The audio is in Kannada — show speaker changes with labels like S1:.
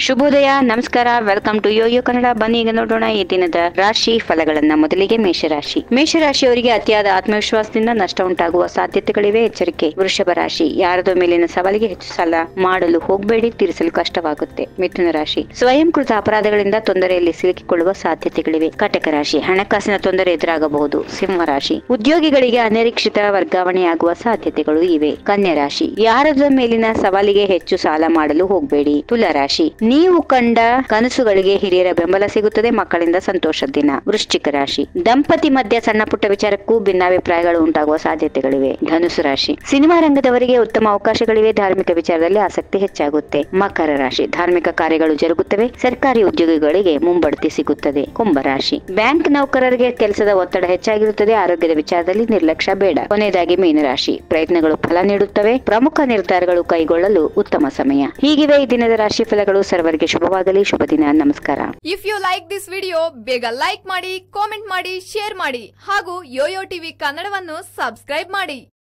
S1: ಶುಭೋದಯ ನಮಸ್ಕಾರ ವೆಲ್ಕಮ್ ಟು ಯೋಯೋ ಕನ್ನಡ ಬನ್ನಿ ಈಗ ನೋಡೋಣ ಈ ದಿನದ ರಾಶಿ ಫಲಗಳನ್ನ ಮೊದಲಿಗೆ ಮೇಷರಾಶಿ ಮೇಷರಾಶಿಯವರಿಗೆ ಅತಿಯಾದ ಆತ್ಮವಿಶ್ವಾಸದಿಂದ ನಷ್ಟ ಉಂಟಾಗುವ ಸಾಧ್ಯತೆಗಳಿವೆ ಎಚ್ಚರಿಕೆ ವೃಷಭ ರಾಶಿ ಯಾರದೋ ಮೇಲಿನ ಸವಾಲಿಗೆ ಹೆಚ್ಚು ಸಾಲ ಮಾಡಲು ಹೋಗಬೇಡಿ ತೀರಿಸಲು ಕಷ್ಟವಾಗುತ್ತೆ ಮಿಥುನ ರಾಶಿ ಸ್ವಯಂಕೃತ ಅಪರಾಧಗಳಿಂದ ತೊಂದರೆಯಲ್ಲಿ ಸಿಲುಕಿಕೊಳ್ಳುವ ಸಾಧ್ಯತೆಗಳಿವೆ ಕಟಕ ರಾಶಿ ಹಣಕಾಸಿನ ತೊಂದರೆ ಎದುರಾಗಬಹುದು ಸಿಂಹ ರಾಶಿ ಉದ್ಯೋಗಿಗಳಿಗೆ ಅನಿರೀಕ್ಷಿತ ವರ್ಗಾವಣೆಯಾಗುವ ಸಾಧ್ಯತೆಗಳು ಇವೆ ಕನ್ಯಾ ರಾಶಿ ಯಾರದ ಮೇಲಿನ ಸವಾಲಿಗೆ ಹೆಚ್ಚು ಸಾಲ ಮಾಡಲು ಹೋಗಬೇಡಿ ತುಲಾ ರಾಶಿ ನೀವು ಕಂಡ ಕನಸುಗಳಿಗೆ ಹಿರಿಯರ ಬೆಂಬಲ ಸಿಗುತ್ತದೆ ಮಕ್ಕಳಿಂದ ಸಂತೋಷದ ದಿನ ವೃಶ್ಚಿಕ ರಾಶಿ ದಂಪತಿ ಮಧ್ಯ ಸಣ್ಣ ಪುಟ್ಟ ವಿಚಾರಕ್ಕೂ ಭಿನ್ನಾಭಿಪ್ರಾಯಗಳು ಉಂಟಾಗುವ ಸಾಧ್ಯತೆಗಳಿವೆ ಧನುಸು ರಾಶಿ ಸಿನಿಮಾ ರಂಗದವರಿಗೆ ಉತ್ತಮ ಅವಕಾಶಗಳಿವೆ ಧಾರ್ಮಿಕ ವಿಚಾರದಲ್ಲಿ ಆಸಕ್ತಿ ಹೆಚ್ಚಾಗುತ್ತೆ ಮಕರ ರಾಶಿ ಧಾರ್ಮಿಕ ಕಾರ್ಯಗಳು ಜರುಗುತ್ತವೆ ಸರ್ಕಾರಿ ಉದ್ಯೋಗಿಗಳಿಗೆ ಮುಂಬಡ್ತಿ ಸಿಗುತ್ತದೆ ಕುಂಭರಾಶಿ ಬ್ಯಾಂಕ್ ನೌಕರರಿಗೆ ಕೆಲಸದ ಒತ್ತಡ ಹೆಚ್ಚಾಗಿರುತ್ತದೆ ಆರೋಗ್ಯದ ವಿಚಾರದಲ್ಲಿ ನಿರ್ಲಕ್ಷ್ಯ ಬೇಡ ಕೊನೆಯದಾಗಿ ಮೀನರಾಶಿ ಪ್ರಯತ್ನಗಳು ಫಲ ನೀಡುತ್ತವೆ ಪ್ರಮುಖ ನಿರ್ಧಾರಗಳು ಕೈಗೊಳ್ಳಲು ಉತ್ತಮ ಸಮಯ ಹೀಗಿವೆ ಈ ದಿನದ ರಾಶಿ ಫಲಗಳು ಸರ್ವರಿಗೆ ಶುಭವಾಗಲಿ ಶುಭ ದಿನ ನಮಸ್ಕಾರ
S2: if you like this video ಬೇಗ ಲೈಕ್ ಮಾಡಿ ಕಾಮೆಂಟ್ ಮಾಡಿ ಶೇರ್ ಮಾಡಿ ಹಾಗೂ ಯೋಯೋ ಟಿವಿ ಕನ್ನಡವನ್ನು ಸಬ್ಸ್ಕ್ರೈಬ್ ಮಾಡಿ